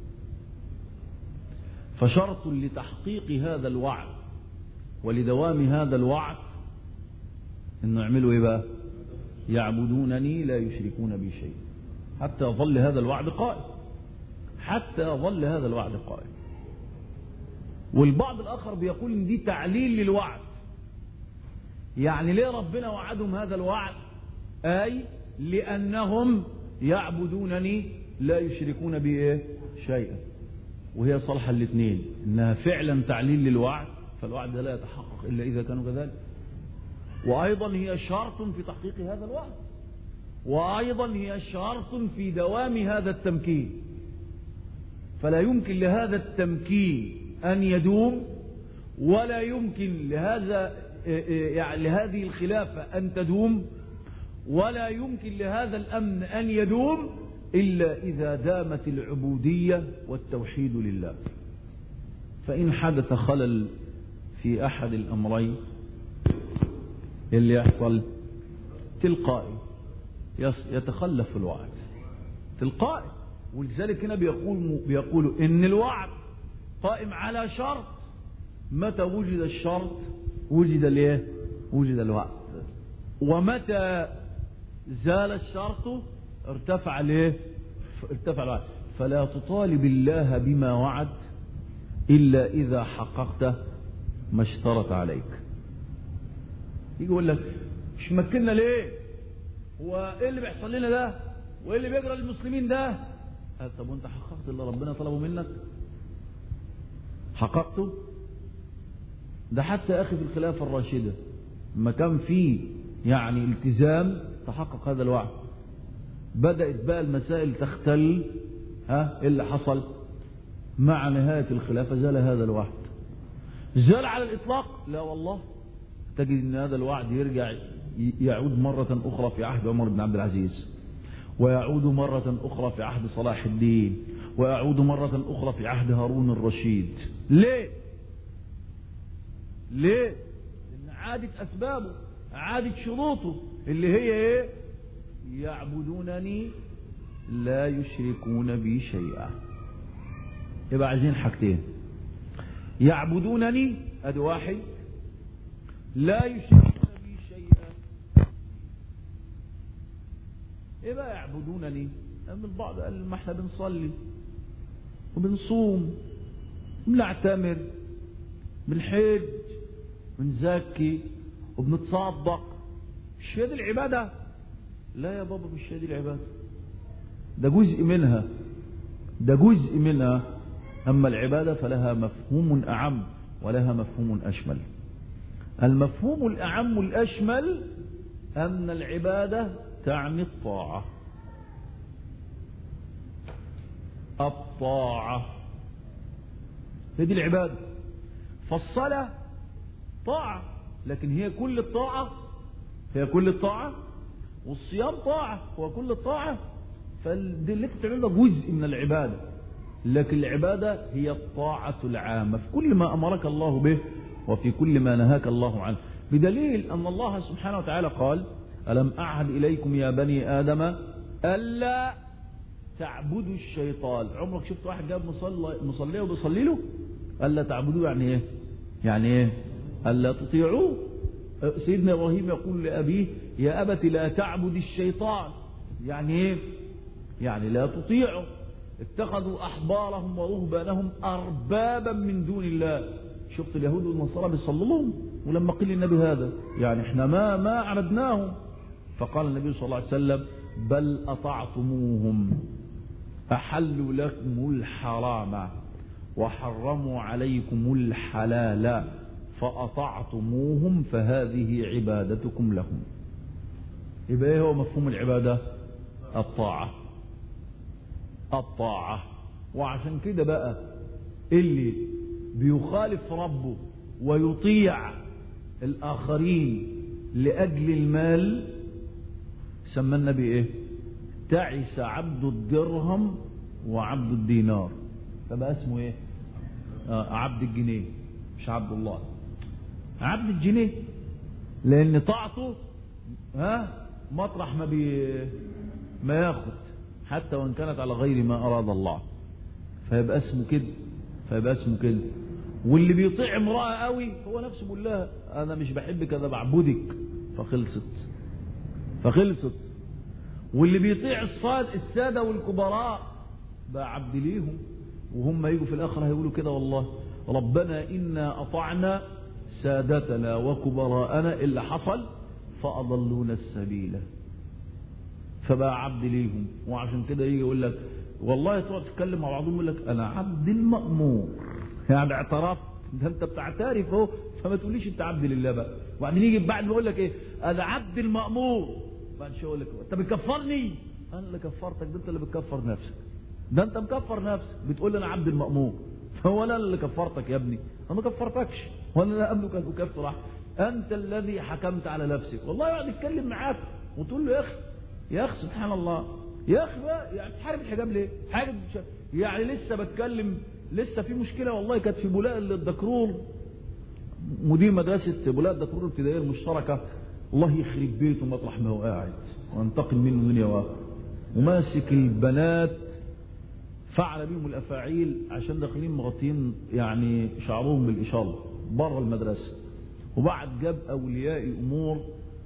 A: فشرط لتحقيق هذا الوعد ولدوام هذا الوعد انه يعملوا ايه بقى يعبدونني لا يشركون بي شيئا حتى يظل هذا الوعد قائم حتى يظل هذا الوعد قائم والبعض الآخر بيقول إن دي تعليل للوعد يعني ليه ربنا وعدهم هذا الوعد أي لأنهم يعبدونني لا يشركون بي إيه شيئا وهي صالحة الاثنين إنها فعلا تعليل للوعد فالوعد لا يتحقق إلا إذا كانوا كذلك وأيضا هي شرط في تحقيق هذا الوعد وأيضا هي شرط في دوام هذا التمكين فلا يمكن لهذا التمكين أن يدوم ولا يمكن لهذا يعني لهذه الخلافة أن تدوم ولا يمكن لهذا الأمن أن يدوم إلا إذا دامت العبودية والتوحيد لله فإن حدث خلل في أحد الأمرين اللي يحصل تلقائي يتخلف الوعد تلقائي ولذلك هنا بيقول بيقولوا ان الوعد قائم على شرط متى وجد الشرط وجد الايه وجد الوعد ومتى زال الشرط ارتفع الايه ارتفع الوعد فلا تطالب الله بما وعد الا اذا حققت ما اشترط عليك يجي يقول لك مش مكنا ليه هو ايه اللي بيحصل لنا ده وايه اللي بيجرى للمسلمين ده قال طب وانت حققت اللي ربنا طلبه منك حققته ده حتى اخي في الخلافه الراشده ما كان في يعني التزام تحقق هذا الوعد بدات بقى المسائل تختل ها ايه اللي حصل مع نهايه الخلافه زال هذا الوعد زال على الاطلاق لا والله تجد ان هذا الوعد يرجع يعود مرة أخرى في عهد عمر بن عبد العزيز ويعود مرة أخرى في عهد صلاح الدين ويعود مرة أخرى في عهد هارون الرشيد ليه ليه لأن عادت أسبابه عادت شروطه اللي هي إيه يعبدونني لا يشركون بي شيئا يبقى عايزين حاجتين يعبدونني ادي واحد لا يشركون بي شيئا ايه بقى يعبدونني من البعض قال ما احنا بنصلي وبنصوم وبنعتمر بنحج بنزكي وبنتصدق مش هي دي العباده لا يا بابا مش هي دي العباده ده جزء منها ده جزء منها أما العبادة فلها مفهوم أعم ولها مفهوم أشمل المفهوم الأعم الأشمل أن العبادة تعني الطاعة الطاعة هذه العبادة فالصلاة طاعة لكن هي كل الطاعة هي كل الطاعة والصيام طاعة هو كل الطاعة فاللي انت بتعمله جزء من العبادة لكن العبادة هي الطاعة العامة في كل ما أمرك الله به وفي كل ما نهاك الله عنه بدليل أن الله سبحانه وتعالى قال ألم أعهد إليكم يا بني آدم ألا تعبدوا الشيطان عمرك شفت واحد جاب مصلي مصليه وبيصلي له ألا تعبدوه يعني إيه يعني إيه ألا تطيعوه سيدنا إبراهيم يقول لأبيه يا أبت لا تعبد الشيطان يعني إيه يعني لا تطيعه اتخذوا أحبارهم ورهبانهم أربابا من دون الله شفت اليهود والنصارى بيصلوا لهم ولما قيل النبي هذا يعني احنا ما ما عبدناهم فقال النبي صلى الله عليه وسلم بل أطعتموهم أحلوا لكم الحرام وحرموا عليكم الحلال فأطعتموهم فهذه عبادتكم لهم يبقى ايه هو مفهوم العبادة الطاعة الطاعة وعشان كده بقى اللي بيخالف ربه ويطيع الآخرين لأجل المال سمى النبي ايه تعس عبد الدرهم وعبد الدينار فبقى اسمه ايه آه عبد الجنيه مش عبد الله عبد الجنيه لان طاعته ها مطرح ما بي ما ياخد حتى وان كانت على غير ما اراد الله فيبقى اسمه كده فيبقى اسمه كده واللي بيطيع امراه قوي هو نفسه بيقول لها انا مش بحبك انا بعبدك فخلصت فخلصت واللي بيطيع الصاد الساده والكبراء بقى عبد ليهم وهم يجوا في الاخره هيقولوا كده والله ربنا انا اطعنا سادتنا وكبراءنا اللي حصل فاضلونا السبيل فبقى عبد ليهم وعشان كده يجي يقول لك والله تقعد تتكلم مع بعضهم يقول لك انا عبد المامور يعني اعترفت ده انت بتعترف اهو فما تقوليش انت عبد لله بقى وبعدين يجي بعد ما يقول لك ايه انا عبد المامور بعد شويه يقول لك انت بتكفرني انا اللي كفرتك ده انت اللي بتكفر نفسك ده انت مكفر نفسك بتقول لي انا عبد المامور فهو انا اللي كفرتك يا ابني انا ما كفرتكش وانا لا املك ان اكفر احد انت الذي حكمت على نفسك والله يقعد يتكلم معاك وتقول له يا اخي يا اخي سبحان الله يا اخي بقى يعني تحارب الحجاب ليه؟ حاجه يعني لسه بتكلم لسه في مشكله والله كانت في بولاق الدكرور مدير مدرسه بولاق الدكرور الابتدائيه المشتركه الله يخرب بيته مطرح ما هو قاعد وانتقم منه دنيا واخره وماسك البنات فعل بهم الافاعيل عشان داخلين مغطين يعني شعرهم بالاشاره بره المدرسه وبعد جاب اولياء الامور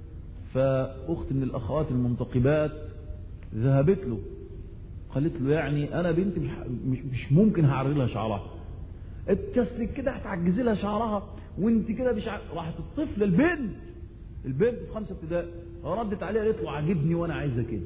A: فاخت من الاخوات المنتقبات ذهبت له قالت له يعني انا بنتي مش, مش, مش ممكن هعري لها شعرها التسلك كده هتعجزي لها شعرها وانت كده مش ع... راحت الطفله البنت البنت في خمسه ابتدائي ردت عليها قالت له عاجبني وانا عايزه كده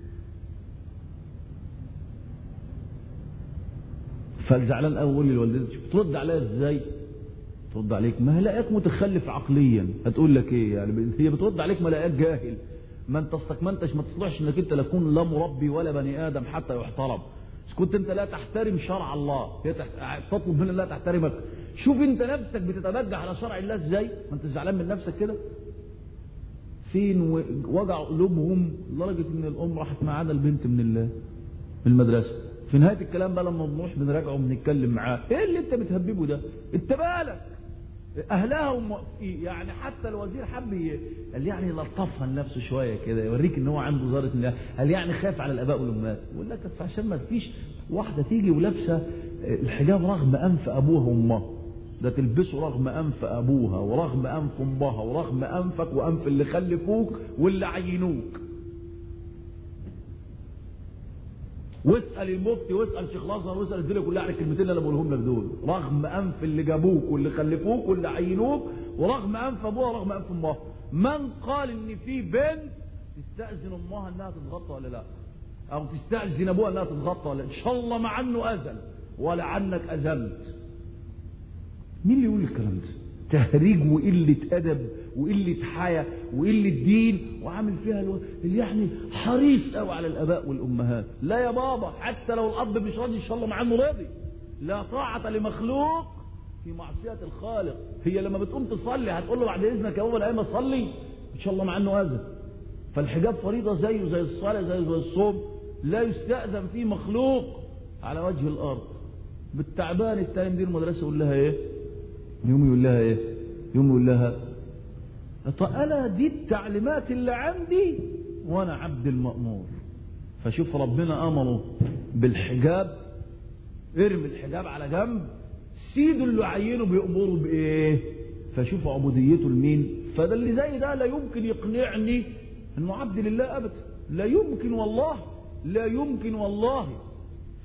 A: فالزعلان اول لوالدتي ترد عليها ازاي ترد عليك ما هلاقيك متخلف عقليا هتقول لك ايه يعني هي بترد عليك ما لاقيك جاهل ما انت اصلك ما انتش ما تصلحش انك انت لا تكون لا مربي ولا بني ادم حتى يحترم كنت انت لا تحترم شرع الله هي تطلب من الله تحترمك شوف انت نفسك بتتبجح على شرع الله ازاي ما انت زعلان من نفسك كده فين وجع قلوبهم لدرجه ان الام راحت معانا البنت من من المدرسه في نهايه الكلام بقى لما بنروح بنراجعه وبنتكلم معاه ايه اللي انت بتهببه ده انت بالك اهلها هم يعني حتى الوزير حب قال يعني لطفها لنفسه شويه كده يوريك ان هو عنده ذره الله قال يعني خاف على الاباء والامهات يقول لك بس عشان ما فيش واحده تيجي ولابسه الحجاب رغم انف ابوها وامها ده تلبسه رغم انف ابوها ورغم انف امها ورغم انفك وانف اللي خلفوك واللي عينوك واسال المفتي واسال شيخ الازهر واسال الدنيا كلها على الكلمتين اللي انا بقولهم لك دول رغم انف اللي جابوك واللي خلفوك واللي عينوك ورغم انف ابوها ورغم انف امها من قال ان في بنت تستاذن امها انها تتغطى ولا لا او تستاذن ابوها انها تتغطى ولا ان شاء الله مع انه اذن ولا عنك اذنت مين اللي يقول الكلام ده تهريج وقلة أدب وقلة حياة وقلة دين وعامل فيها الو... اللي يعني حريص قوي على الآباء والأمهات لا يا بابا حتى لو الأب مش راضي إن شاء الله مع إنه راضي لا طاعة لمخلوق في معصية الخالق هي لما بتقوم تصلي هتقول له بعد إذنك يا بابا الأيام أصلي إن شاء الله مع إنه أذن فالحجاب فريضة زيه زي الصلاة زي, زي الصوم لا يستأذن فيه مخلوق على وجه الأرض بالتعبان التاني مدير المدرسة يقول لها إيه يوم يقول لها ايه يوم يقول لها انا دي التعليمات اللي عندي وانا عبد المأمور فشوف ربنا امره بالحجاب ارمي الحجاب على جنب سيده اللي عينه بيأمره بايه فشوف عبوديته لمين فده اللي زي ده لا يمكن يقنعني انه عبد لله ابدا لا يمكن والله لا يمكن والله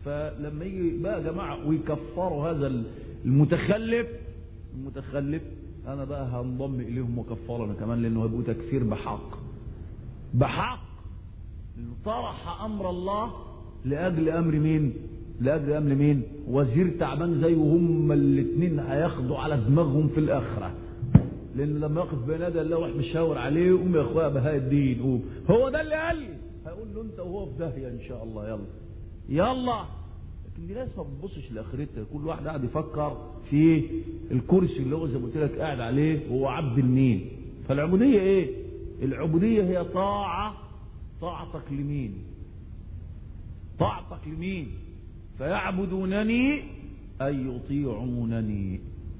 A: فلما يجي بقى جماعة ويكفروا هذا المتخلف المتخلف انا بقى هنضم اليهم وكفر انا كمان لانه هيبقوا تكفير بحق بحق طرح امر الله لاجل امر مين لاجل امر مين وزير تعبان زي وهم الاثنين هياخدوا على دماغهم في الاخره لان لما يقف بين يدي الله واحد مشاور عليه قوم يا اخويا بهاء الدين قوم هو ده اللي قال لي هيقول له انت وهو في داهيه ان شاء الله يلا يلا لكن دي ناس ما بتبصش لاخرتها كل واحد قاعد يفكر في الكرسي اللي هو زي ما قلت لك قاعد عليه وهو عبد المين فالعبوديه ايه العبوديه هي طاعه طاعتك لمين طاعتك لمين فيعبدونني اي يطيعونني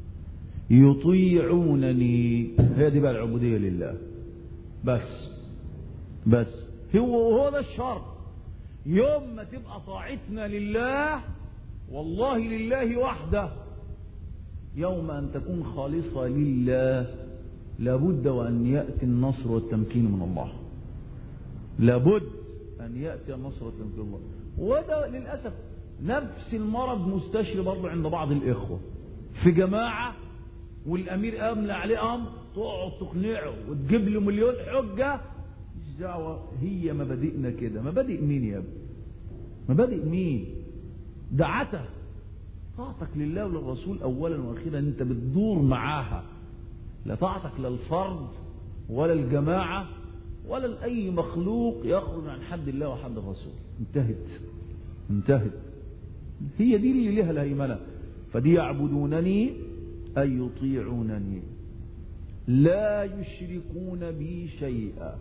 A: يطيعونني هي دي بقى العبوديه لله بس بس هو هو ده الشرط يوم ما تبقى طاعتنا لله والله لله وحده يوم أن تكون خالصة لله لابد وأن يأتي النصر والتمكين من الله لابد أن يأتي النصر والتمكين من الله وده للأسف نفس المرض مستشري برضه عند بعض الإخوة في جماعة والأمير أملى عليه أمر تقعد تقنعه وتجيب له مليون حجة مش دعوة هي مبادئنا كده مبادئ مين يا ابني مبادئ مين دعته طاعتك لله وللرسول اولا واخيرا انت بتدور معاها لا طاعتك للفرد ولا الجماعة ولا لأي مخلوق يخرج عن حد الله وحد الرسول انتهت انتهت هي دي اللي لها الهيمنة فدي يعبدونني أي يطيعونني لا يشركون بي شيئا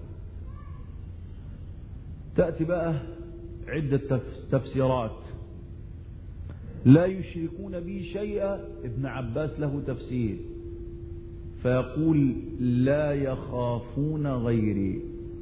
A: تأتي بقى عدة تفسيرات لا يشركون بي شيئا ابن عباس له تفسير فيقول لا يخافون غيري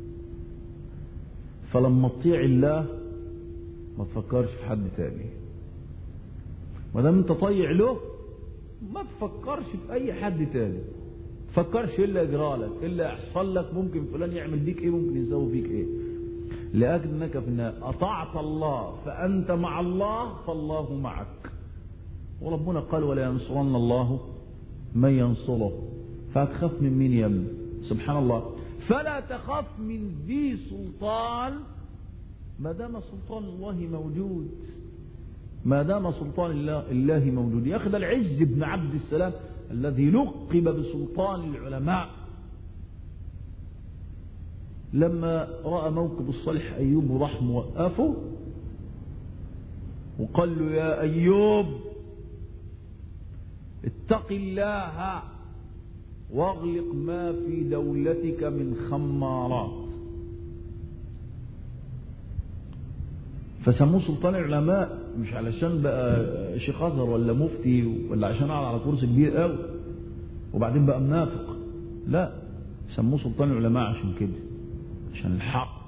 A: فلما تطيع الله ما تفكرش في حد تاني ما دام انت طيع له ما تفكرش في اي حد تاني تفكرش الا يجرالك الا يحصل لك ممكن فلان يعمل بيك ايه ممكن يسوي فيك ايه لأنك في النهاية أطعت الله فأنت مع الله فالله معك وربنا قال ولا ينصرن الله من ينصره فهتخاف من مين يا ابني سبحان الله فلا تخاف من ذي سلطان ما دام سلطان الله موجود ما دام سلطان الله, الله موجود ياخذ العز بن عبد السلام الذي لقب بسلطان العلماء لما رأى موقف الصالح أيوب وراح موقفه وقال له يا أيوب اتق الله واغلق ما في دولتك من خمارات فسموه سلطان العلماء مش علشان بقى شيخ ازهر ولا مفتي ولا عشان قاعد على كرسي كبير قوي وبعدين بقى منافق لا سموه سلطان العلماء عشان كده عشان الحق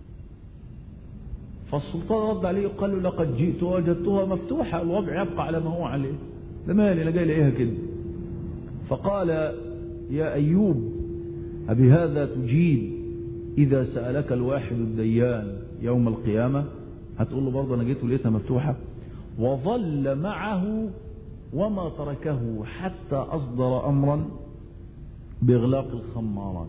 A: فالسلطان رد عليه قال له لقد جئت وجدتها مفتوحة الوضع يبقى على ما هو عليه ده مالي انا جاي لاقيها كده فقال يا أيوب أبهذا تجيب إذا سألك الواحد الديان يوم القيامة هتقول له برضه أنا جيت ولقيتها مفتوحة وظل معه وما تركه حتى أصدر أمرا بإغلاق الخمارات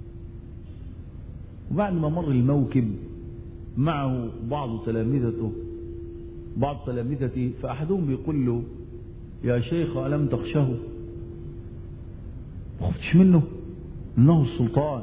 A: وبعد ما مر الموكب معه بعض تلامذته بعض تلامذته فأحدهم بيقول له يا شيخ ألم تخشه ما خفتش منه إنه السلطان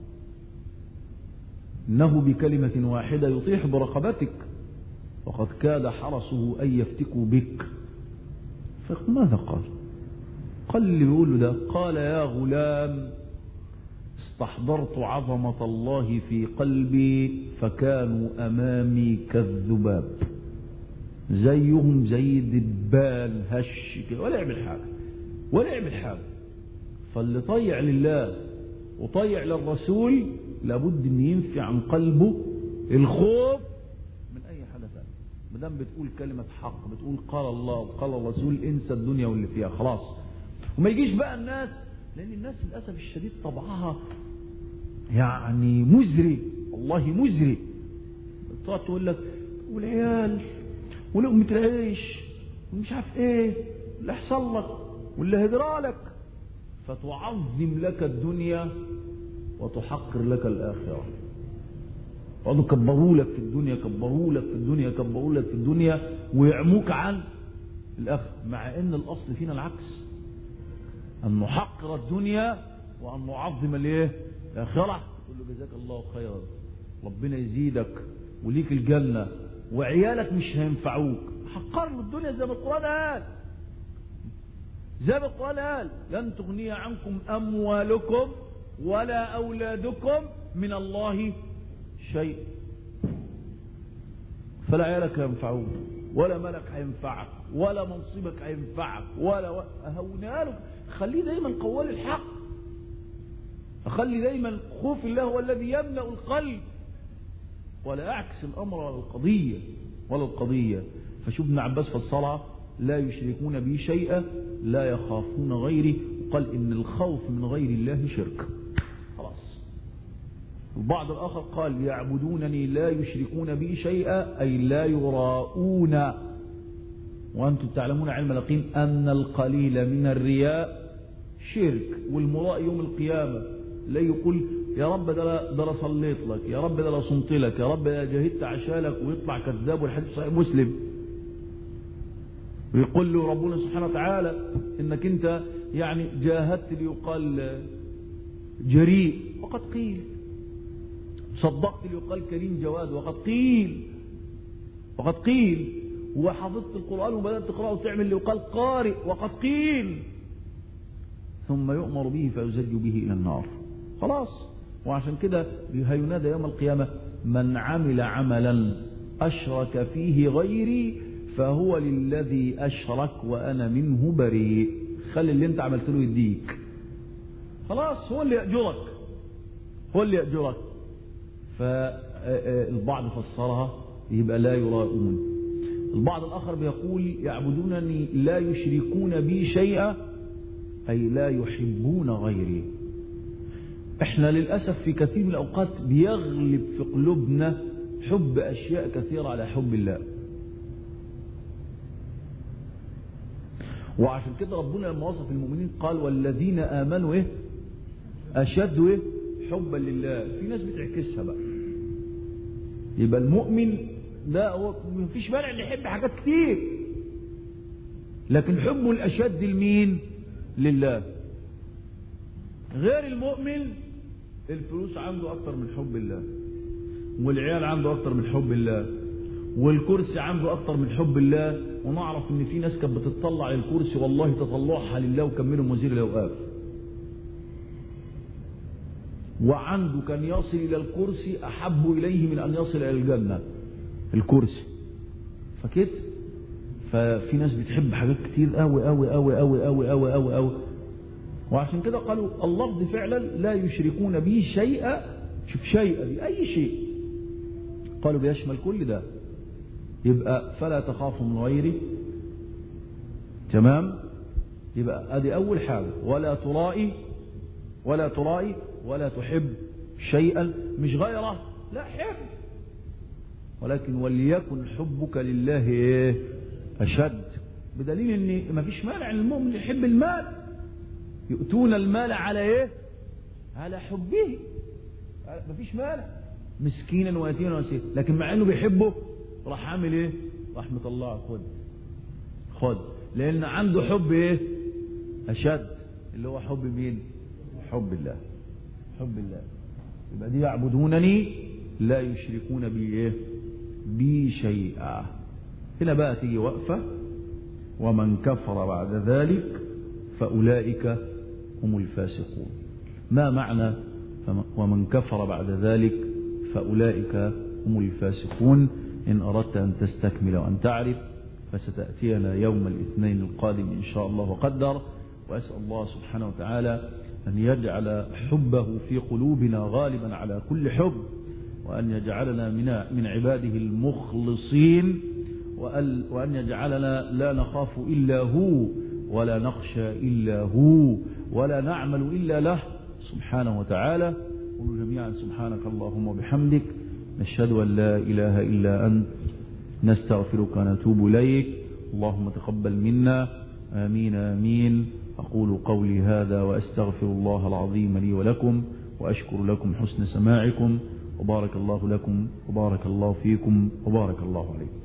A: إنه بكلمة واحدة يطيح برقبتك وقد كاد حرسه أن يفتكوا بك فماذا قال قال اللي بيقول ده قال يا غلام استحضرت عظمة الله في قلبي فكانوا أمامي كالذباب زيهم زي الدبان هش كده ولا يعمل حاجة ولا يعمل حاجة فاللي طيع لله وطيع للرسول لابد ان ينفي عن قلبه الخوف من اي حاجة ثانية ما دام بتقول كلمة حق بتقول قال الله وقال الرسول انسى الدنيا واللي فيها خلاص وما يجيش بقى الناس لان الناس للاسف الشديد طبعها يعني مزري والله مزري تقعد تقول لك والعيال ولقمة العيش ومش عارف ايه اللي حصل لك واللي هجرى لك فتعظم لك الدنيا وتحقر لك الآخرة يقعدوا كبروا لك في الدنيا كبروا لك في الدنيا كبروا لك في الدنيا ويعموك عن الآخرة مع ان الأصل فينا العكس أن نحقر الدنيا وأن نعظم الايه الآخرة تقول له جزاك الله خيرا ربنا يزيدك وليك الجنة وعيالك مش هينفعوك حقر له الدنيا زي ما القرآن قال زي ما القرآن قال لن تغني عنكم أموالكم ولا أولادكم من الله شيء فلا عيالك هينفعوك ولا ملك هينفعك ولا منصبك هينفعك ولا أهونها لك خليه دايما قوال الحق أخلي دايما خوف الله هو الذي يملأ القلب ولا أعكس الأمر ولا القضية ولا القضية فشوف ابن عباس في الصلاة لا يشركون بي شيئا لا يخافون غيري وقال إن الخوف من غير الله شرك خلاص البعض الآخر قال يعبدونني لا يشركون بي شيئا أي لا يراءون وأنتم تعلمون علم اليقين أن القليل من الرياء شرك والمراء يوم القيامة لا يقول يا رب ده ده صليت لك يا رب ده صمت لك يا رب ده جاهدت عشانك ويطلع كذاب والحديث صحيح مسلم ويقول له ربنا سبحانه وتعالى انك انت يعني جاهدت ليقال جريء وقد قيل صدقت ليقال كريم جواد وقد قيل وقد قيل وحفظت القرآن وبدأت تقرأه وتعمل ليقال قارئ وقد قيل ثم يؤمر به فيزج به إلى النار خلاص وعشان كده هينادى يوم القيامة من عمل عملا أشرك فيه غيري فهو للذي أشرك وأنا منه بريء خلي اللي انت عملت له يديك خلاص هو اللي يأجرك هو اللي يأجرك فالبعض فسرها يبقى لا يراءون البعض الآخر بيقول يعبدونني لا يشركون بي شيئا أي لا يحبون غيري احنا للأسف في كثير من الأوقات بيغلب في قلوبنا حب أشياء كثيرة على حب الله وعشان كده ربنا لما وصف المؤمنين قال والذين آمنوا إيه أشد إيه حبا لله في ناس بتعكسها بقى يبقى المؤمن ده هو مفيش مانع ان يحب حاجات كتير لكن حبه الأشد لمين لله غير المؤمن الفلوس عنده أكتر من حب الله والعيال عنده أكتر من حب الله والكرسي عنده أكتر من حب الله ونعرف ان في ناس كانت بتطلع الكرسي والله تطلعها لله وكملوا وزير الأوقاف وعنده كان يصل إلى الكرسي أحب إليه من أن يصل إلى الجنة الكرسي فكده ففي ناس بتحب حاجات كتير قوي قوي قوي قوي قوي قوي قوي قوي وعشان كده قالوا اللفظ فعلا لا يشركون به شيئا شوف شيئا بأي شيء قالوا بيشمل كل ده يبقى فلا تخافوا من غيري تمام يبقى ادي اول حاجه ولا ترائي ولا ترائي ولا تحب شيئا مش غيره لا حب ولكن وليكن حبك لله ايه اشد بدليل ان ما فيش مانع ان المؤمن يحب المال يؤتون المال على ايه على حبه ما فيش مانع مسكينا ويتيما وسيرا لكن مع انه بيحبه راح عامل ايه راح مطلعه خد خد لان عنده حب ايه اشد اللي هو حب مين حب الله حب الله يبقى دي يعبدونني لا يشركون بي ايه بي شيئا هنا بقى تيجي وقفة ومن كفر بعد ذلك فأولئك هم الفاسقون ما معنى ومن كفر بعد ذلك فأولئك هم الفاسقون إن أردت أن تستكمل وأن تعرف فستأتينا يوم الاثنين القادم إن شاء الله وقدر وأسأل الله سبحانه وتعالى أن يجعل حبه في قلوبنا غالبا على كل حب وأن يجعلنا من من عباده المخلصين وأن يجعلنا لا نخاف إلا هو ولا نخشى إلا هو ولا نعمل إلا له سبحانه وتعالى قولوا جميعا سبحانك اللهم وبحمدك نشهد أن لا إله إلا أنت نستغفرك ونتوب إليك اللهم تقبل منا آمين آمين أقول قولي هذا وأستغفر الله العظيم لي ولكم وأشكر لكم حسن سماعكم وبارك الله لكم وبارك الله فيكم وبارك الله عليكم